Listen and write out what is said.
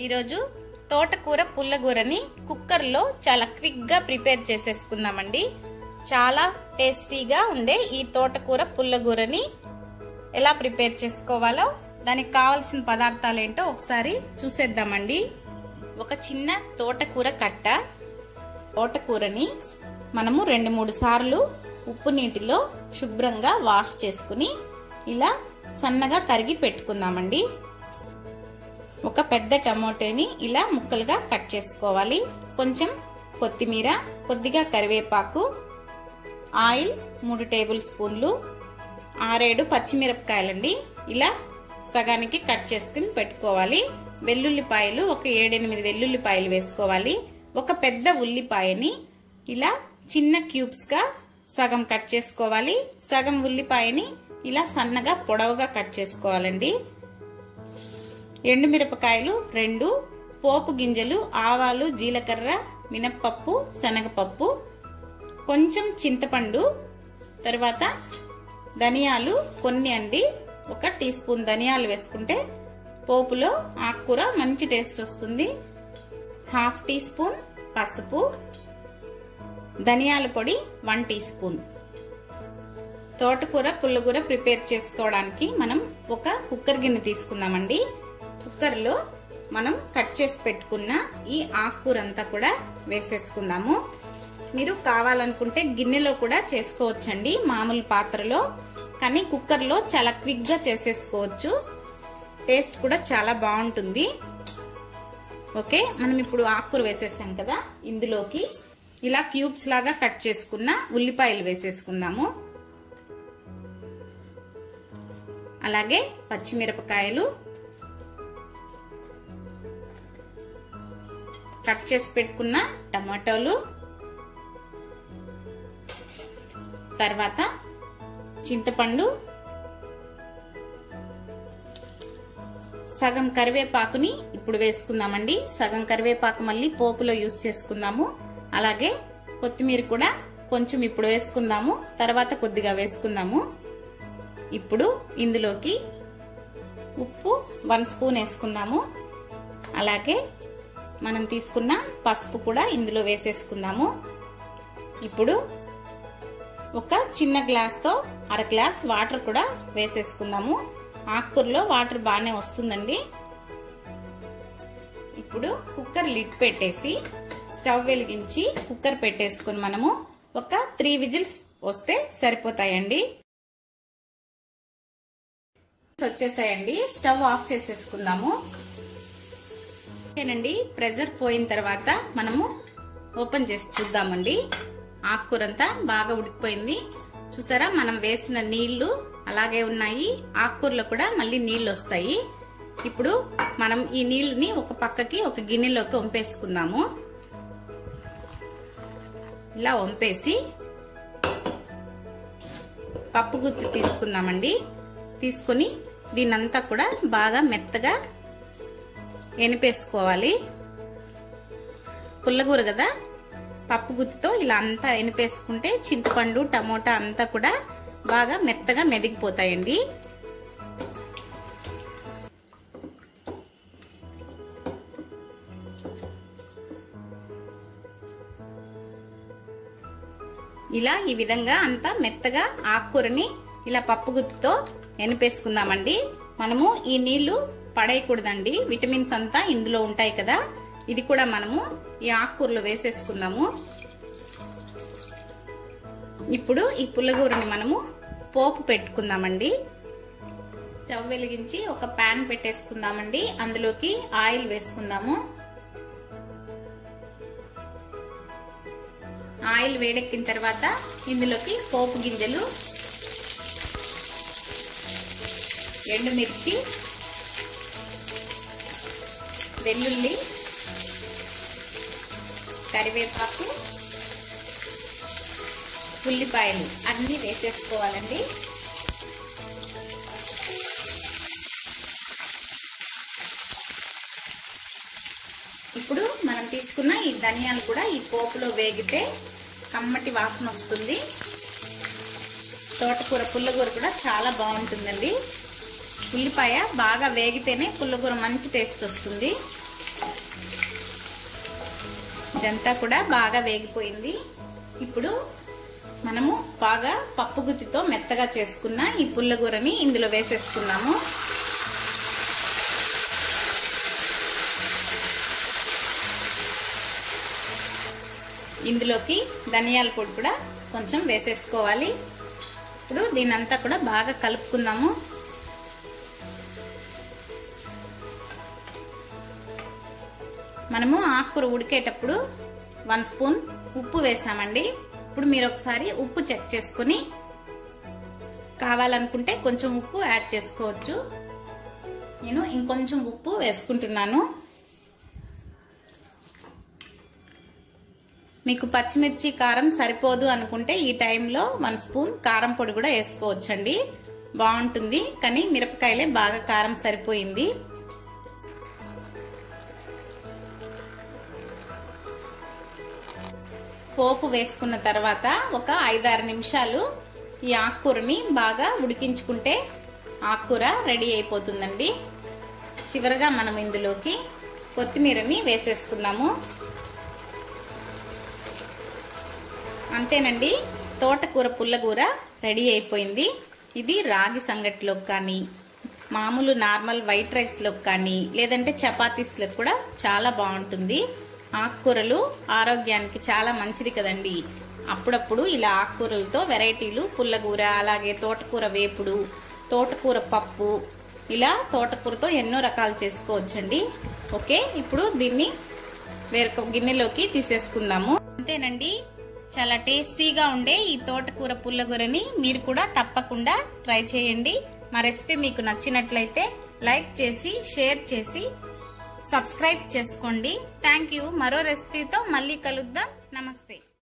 ఈరోజు తోటకూర పుల్లగూరని కుక్కర్లో చాలా క్విక్గా ప్రిపేర్ చేసేసుకుందామండి చాలా టేస్టీగా ఉండే ఈ తోటకూర పుల్లగూరని ఎలా ప్రిపేర్ చేసుకోవాలో దానికి కావాల్సిన పదార్థాలు ఏంటో ఒకసారి చూసేద్దామండి ఒక చిన్న తోటకూర కట్ట తోటకూరని మనము రెండు మూడు సార్లు ఉప్పు నీటిలో శుభ్రంగా వాష్ చేసుకుని ఇలా సన్నగా తరిగి పెట్టుకుందామండి ఒక పెద్ద టమోటాని ఇలా ముక్కలుగా కట్ చేసుకోవాలి కొంచెం కొత్తిమీర కొద్దిగా కరివేపాకు ఆయిల్ మూడు టేబుల్ స్పూన్లు ఆరేడు పచ్చిమిరపకాయలండి ఇలా సగానికి కట్ చేసుకుని పెట్టుకోవాలి వెల్లుల్లిపాయలు ఒక ఏడెనిమిది వెల్లుల్లిపాయలు వేసుకోవాలి ఒక పెద్ద ఉల్లిపాయని ఇలా చిన్న క్యూబ్స్గా సగం కట్ చేసుకోవాలి సగం ఉల్లిపాయని ఇలా సన్నగా పొడవుగా కట్ చేసుకోవాలండి ఎండుమిరపకాయలు రెండు పోపు గింజలు ఆవాలు జీలకర్ర మినప్పప్పు శనగపప్పు కొంచెం చింతపండు తర్వాత ధనియాలు కొన్ని అండి ఒక టీ స్పూన్ ధనియాలు వేసుకుంటే పోపులో ఆకుకూర మంచి టేస్ట్ వస్తుంది హాఫ్ టీ స్పూన్ పసుపు ధనియాల పొడి వన్ టీ స్పూన్ తోటకూర పుల్లకూర ప్రిపేర్ చేసుకోవడానికి మనం ఒక కుక్కర్ గిన్నె తీసుకుందామండి కుక్కర్లో మనం కట్ చేసి పెట్టుకున్న ఈ ఆకుకూర అంతా కూడా వేసేసుకుందాము మీరు కావాలనుకుంటే గిన్నెలో కూడా చేసుకోవచ్చండి మామూలు పాత్రలో కానీ కుక్కర్లో చాలా క్విక్గా చేసేసుకోవచ్చు టేస్ట్ కూడా చాలా బాగుంటుంది ఓకే మనం ఇప్పుడు ఆకుకూర వేసేసాం కదా ఇందులోకి ఇలా క్యూబ్స్ లాగా కట్ చేసుకున్న ఉల్లిపాయలు వేసేసుకుందాము అలాగే పచ్చిమిరపకాయలు కట్ చేసి పెట్టుకున్న టమాటోలు తర్వాత చింతపండు సగం కరివేపాకుని ఇప్పుడు వేసుకుందామండి సగం కరివేపాకు మళ్ళీ పోపులో యూస్ చేసుకుందాము అలాగే కొత్తిమీర కూడా కొంచెం ఇప్పుడు వేసుకుందాము తర్వాత కొద్దిగా వేసుకుందాము ఇప్పుడు ఇందులోకి ఉప్పు వన్ స్పూన్ వేసుకుందాము అలాగే మనం తీసుకున్న పసుపు కూడా ఇందులో వేసేసుకుందాము ఇప్పుడు ఒక చిన్న గ్లాస్తో అర గ్లాస్ వాటర్ కూడా వేసేసుకుందాము ఆకుకూరలో వాటర్ బాగానే వస్తుందండి ఇప్పుడు కుక్కర్ లిడ్ పెట్టేసి స్టవ్ వెలిగించి కుక్కర్ పెట్టేసుకుని మనము ఒక త్రీ విజిల్స్ వస్తే సరిపోతాయండి వచ్చేసాయండి స్టవ్ ఆఫ్ చేసేసుకుందాము ఓకేనండి ప్రెజర్ పోయిన తర్వాత మనము ఓపెన్ చేసి చూద్దామండి ఆకుకూరంతా బాగా ఉడికిపోయింది చూసారా మనం వేసిన నీళ్లు అలాగే ఉన్నాయి ఆకుకూరలో కూడా మళ్ళీ నీళ్లు వస్తాయి ఇప్పుడు మనం ఈ నీళ్ళని ఒక పక్కకి ఒక గిన్నెలోకి వంపేసుకుందాము ఇలా వంపేసి పప్పు గుత్తి తీసుకుందామండి తీసుకొని దీనంతా కూడా బాగా మెత్తగా ఎనిపేసుకోవాలి పుల్లగూర కదా పప్పు గుత్తితో ఇలా అంతా ఎనిపేసుకుంటే చింతపండు టమోటా అంతా కూడా బాగా మెత్తగా మెదిగిపోతాయండి ఇలా ఈ విధంగా అంతా మెత్తగా ఆకుకూరని ఇలా పప్పు గుత్తితో ఎనిపేసుకుందామండి మనము ఈ నీళ్లు పడేయకూడదండి విటమిన్స్ అంతా ఇందులో ఉంటాయి కదా ఇది కూడా మనము ఈ ఆకుకూరలో వేసేసుకుందాము ఇప్పుడు ఈ పుల్లగూరని మనము పోపు పెట్టుకుందామండి స్టవ్ వెలిగించి ఒక ప్యాన్ పెట్టేసుకుందామండి అందులోకి ఆయిల్ వేసుకుందాము ఆయిల్ వేడెక్కిన తర్వాత ఇందులోకి పోపు గింజలు ఎండుమిర్చి వెల్లుల్లి కరివేపాకు ఉల్లిపాయలు అన్నీ వేసేసుకోవాలండి ఇప్పుడు మనం తీసుకున్న ఈ ధనియాలు కూడా ఈ పోపులో వేగితే కమ్మటి వాసన వస్తుంది తోటకూర పుల్లగూర కూడా చాలా బాగుంటుందండి ఉల్లిపాయ బాగా వేగితేనే పుల్లగూర మంచి టేస్ట్ వస్తుంది ఇదంతా కూడా బాగా వేగిపోయింది ఇప్పుడు మనము బాగా పప్పు గుత్తితో మెత్తగా చేసుకున్న ఈ పుల్లగూరని ఇందులో వేసేసుకున్నాము ఇందులోకి ధనియాల పొడి కూడా కొంచెం వేసేసుకోవాలి ఇప్పుడు దీనంతా కూడా బాగా కలుపుకుందాము మనము ఆకుకూర ఉడికేటప్పుడు వన్ స్పూన్ ఉప్పు వేసామండి ఇప్పుడు మీరు ఒకసారి ఉప్పు చెక్ చేసుకుని కావాలనుకుంటే కొంచెం ఉప్పు యాడ్ చేసుకోవచ్చు నేను ఇంకొంచెం ఉప్పు వేసుకుంటున్నాను మీకు పచ్చిమిర్చి కారం సరిపోదు అనుకుంటే ఈ టైంలో వన్ స్పూన్ కారం పొడి కూడా వేసుకోవచ్చండి బాగుంటుంది కానీ మిరపకాయలే బాగా కారం సరిపోయింది పోపు వేసుకున్న తర్వాత ఒక ఐదారు నిమిషాలు ఈ ఆకుకూరని బాగా ఉడికించుకుంటే ఆకుకూర రెడీ అయిపోతుందండి చివరగా మనం ఇందులోకి కొత్తిమీరని వేసేసుకుందాము అంతేనండి తోటకూర పుల్లకూర రెడీ అయిపోయింది ఇది రాగి సంగటిలోకి కానీ మామూలు నార్మల్ వైట్ రైస్లోకి కానీ లేదంటే చపాతీస్లోకి కూడా చాలా బాగుంటుంది ఆకుకూరలు ఆరోగ్యానికి చాలా మంచిది కదండి అప్పుడప్పుడు ఇలా ఆకుకూరలతో వెరైటీలు పుల్లకూర అలాగే తోటకూర వేపుడు తోటకూర పప్పు ఇలా తోటకూరతో ఎన్నో రకాలు చేసుకోవచ్చండి ఓకే ఇప్పుడు దీన్ని వేరొక గిన్నెలోకి తీసేసుకుందాము అంతేనండి చాలా టేస్టీగా ఉండే ఈ తోటకూర పుల్లగూరని మీరు కూడా తప్పకుండా ట్రై చేయండి మా రెసిపీ మీకు నచ్చినట్లయితే లైక్ చేసి షేర్ చేసి సబ్స్క్రైబ్ చేసుకోండి థ్యాంక్ యూ మరో రెసిపీతో మళ్ళీ కలుద్దాం నమస్తే